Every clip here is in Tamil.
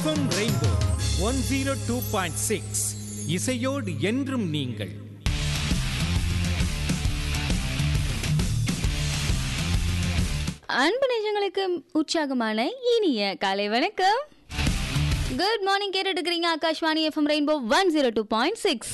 FM rainbow one zero two point six இசையோடு என்றும் நீங்கள் அன்பு நெஞ்சங்களுக்கு உற்சாகமான இனிய காலை வணக்கம் குட் மார்னிங் கேட்டுட்டு இருக்கிறீங்க Akashvani FM rainbow one zero two point six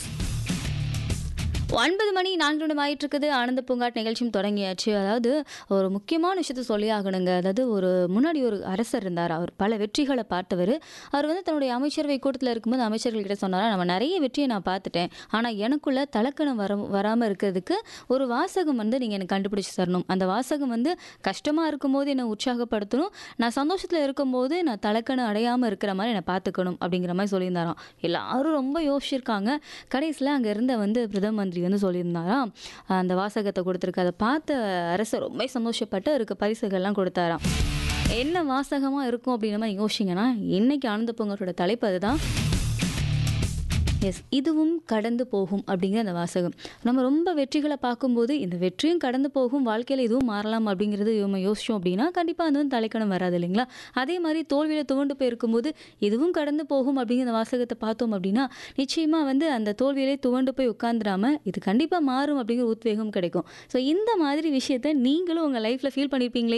ஒன்பது மணி நான்கு நிமிடம் ஆயிட்டு இருக்குது ஆனந்த பூங்காட் நிகழ்ச்சியும் தொடங்கியாச்சு அதாவது ஒரு முக்கியமான விஷயத்த சொல்லி ஆகணுங்க அதாவது ஒரு முன்னாடி ஒரு அரசர் இருந்தார் அவர் பல வெற்றிகளை பார்த்தவர் அவர் வந்து தன்னுடைய அமைச்சரவை கூட்டத்தில் இருக்கும்போது அமைச்சர்கள்கிட்ட சொன்னாரா நம்ம நிறைய வெற்றியை நான் பார்த்துட்டேன் ஆனால் எனக்குள்ள தலக்கணம் வர வராமல் இருக்கிறதுக்கு ஒரு வாசகம் வந்து நீங்கள் எனக்கு கண்டுபிடிச்சு தரணும் அந்த வாசகம் வந்து கஷ்டமாக இருக்கும்போது என்னை உற்சாகப்படுத்தணும் நான் சந்தோஷத்தில் இருக்கும்போது நான் தலக்கணம் அடையாமல் இருக்கிற மாதிரி என்னை பார்த்துக்கணும் அப்படிங்கிற மாதிரி சொல்லியிருந்தாராம் எல்லாரும் ரொம்ப யோசிச்சிருக்காங்க கடைசியில் அங்கே இருந்த வந்து பிரதம மந்திரி வந்து சொல்லியிருந்தாராம் அந்த வாசகத்தை கொடுத்துருக்கு அதை பார்த்த அரசர் ரொம்ப சந்தோஷப்பட்டு அவருக்கு பரிசுகள்லாம் கொடுத்தாராம் என்ன வாசகமாக இருக்கும் அப்படின்ற மாதிரி யோசிச்சிங்கன்னா இன்னைக்கு ஆனந்த பொங்கலோட தலைப்பு அதுதான் எஸ் இதுவும் கடந்து போகும் அப்படிங்கிற அந்த வாசகம் நம்ம ரொம்ப வெற்றிகளை பார்க்கும்போது இந்த வெற்றியும் கடந்து போகும் வாழ்க்கையில் இதுவும் மாறலாம் அப்படிங்கிறது நம்ம யோசிச்சோம் அப்படின்னா கண்டிப்பாக அது வந்து தலைக்கணம் வராது இல்லைங்களா அதே மாதிரி தோல்வியில் துவண்டு போயிருக்கும்போது இதுவும் கடந்து போகும் அப்படிங்கிற அந்த வாசகத்தை பார்த்தோம் அப்படின்னா நிச்சயமாக வந்து அந்த தோல்வியிலே துவண்டு போய் உட்காந்துடாம இது கண்டிப்பாக மாறும் அப்படிங்கிற உத்வேகம் கிடைக்கும் ஸோ இந்த மாதிரி விஷயத்த நீங்களும் உங்கள் லைஃப்பில் ஃபீல் பண்ணியிருப்பீங்களே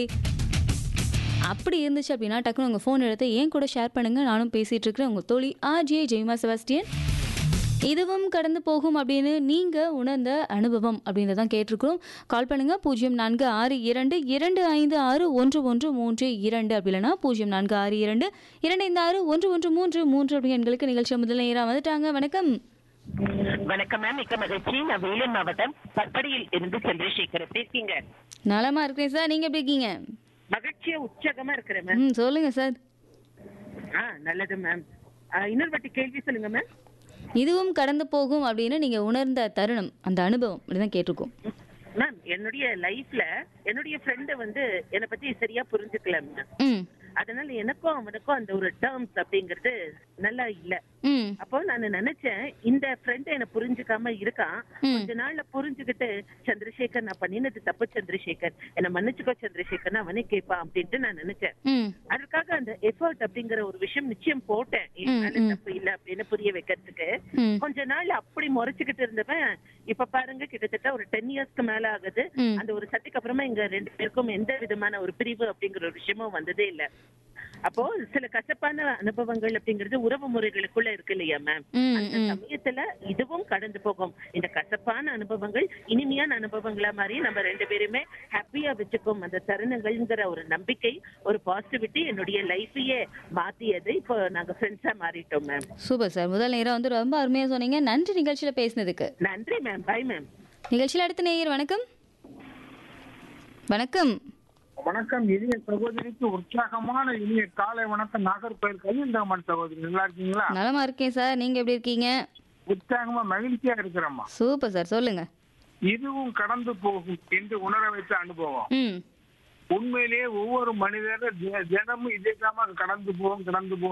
அப்படி இருந்துச்சு அப்படின்னா டக்குனு உங்கள் ஃபோன் எடுத்து ஏன் கூட ஷேர் பண்ணுங்கள் நானும் பேசிகிட்டு இருக்கிறேன் உங்கள் தோழி ஆர்ஜே ஜெய்மா செபாஸ்டியன் இதுவும் கடந்து போகும் அப்படின்னு நீங்கள் உணர்ந்த அனுபவம் அப்படின்றதான் கேட்டிருக்கிறோம் கால் பண்ணுங்கள் பூஜ்ஜியம் நான்கு ஆறு இரண்டு இரண்டு ஐந்து ஆறு ஒன்று ஒன்று மூன்று இரண்டு அப்படி இல்லைனா பூஜ்ஜியம் நான்கு ஆறு இரண்டு இரண்டு ஐந்து ஆறு ஒன்று ஒன்று மூன்று மூன்று அப்படி எண்களுக்கு நிகழ்ச்சி முதல்ல நேராக வந்துட்டாங்க வணக்கம் வணக்கம் மேம் மிக்க மகிழ்ச்சி நான் வேலூர் மாவட்டம் பற்படியில் இருந்து சந்திரசேகர் எப்படி இருக்கீங்க நலமா இருக்கிறேன் சார் நீங்கள் எப்படி இருக்கீங்க மகிழ்ச்சியா உற்சாகமா இருக்கிறேன் மேம் ம் சொல்லுங்கள் சார் ஆ நல்லது மேம் ஆ, இன்னொரு வாட்டி கேள்வி சொல்லுங்க மேம் இதுவும் கடந்து போகும் அப்படின்னு நீங்கள் உணர்ந்த தருணம் அந்த அனுபவம் அப்படிதான் கேட்டிருக்கோம் மேம் என்னுடைய லைஃப்ல என்னுடைய ஃப்ரெண்டு வந்து என்னை பத்தி சரியா புரிஞ்சுக்கல மேம் ம் அதனால எனக்கும் அவனுக்கும் அந்த ஒரு டேர்ம்ஸ் அப்படிங்கிறது நல்லா இல்ல ம் அப்போ நான் நினைச்சேன் இந்த ஃப்ரெண்ட் என்ன புரிஞ்சுக்காம இருக்கான் ம். கொஞ்ச நாள்ல புரிஞ்சுக்கிட்டு சந்திரசேகர் நான் பண்ணினது தப்பு சந்திரசேகர் என்ன மன்னிச்சுக்கோ சந்திரசேகர் அவனே கேட்பான் அப்படின்ட்டு நான் நினைச்சேன் ம் அதுக்காக அந்த எஃபர்ட் அப்படிங்கிற ஒரு விஷயம் நிச்சயம் போட்டேன் என்னால ம். தப்பு இல்ல அப்படின்னு புரிய வைக்கிறதுக்கு ம் கொஞ்ச நாள் அப்படி முறைச்சுக்கிட்டு இருந்தவன் இப்ப பாருங்க கிட்டத்தட்ட ஒரு டென் இயர்ஸ்க்கு மேல ஆகுது ம். அந்த ஒரு சட்டுக்கு அப்புறமா எங்க ரெண்டு பேருக்கும் எந்த விதமான ஒரு பிரிவு அப்படிங்கிற ஒரு விஷயமும் வந்ததே இல்ல அப்போ சில கசப்பான அனுபவங்கள் அப்படிங்கிறது உறவு முறைகளுக்குள்ள இருக்கு இல்லையா மேம் ம் அந்த ம் சமயத்துல இதுவும் கடந்து போகும் இந்த கசப்பான அனுபவங்கள் இனிமையான அனுபவங்களா மாதிரி நம்ம ரெண்டு பேருமே ஹாப்பியா வச்சுக்கும் அந்த தருணங்கள்ங்கிற ஒரு நம்பிக்கை ஒரு பாசிட்டிவிட்டி என்னுடைய லைஃபையே மாத்தியது இப்போ நாங்க ஃப்ரெண்ட்ஸா மாறிட்டோம் மேம் சூப்பர் சார் முதல் நேரம் வந்து ரொம்ப அருமையாக சொன்னீங்க நன்றி நிகழ்ச்சியில் பேசினதுக்கு நன்றி மேம் பை மேம் நிகழ்ச்சியில் அடுத்த நேயர் வணக்கம் வணக்கம் வணக்கம் இனிய சகோதரிக்கு உற்சாகமான இனிய காலை வணக்கம் நாகர்கோயில் கலியந்தகமன் சகோதரி நல்லா இருக்கீங்களா நலமா இருக்கேன் சார் நீங்க எப்படி இருக்கீங்க உற்சாகமா மகிழ்ச்சியா இருக்கிறம்மா சூப்பர் சார் சொல்லுங்க இதுவும் கடந்து போகும் என்று உணர வைத்த அனுபவம் ம் உண்மையிலேயே ஒவ்வொரு மனிதரும் தி- தினமும் இதே கடந்து போகும் கடந்து போகும்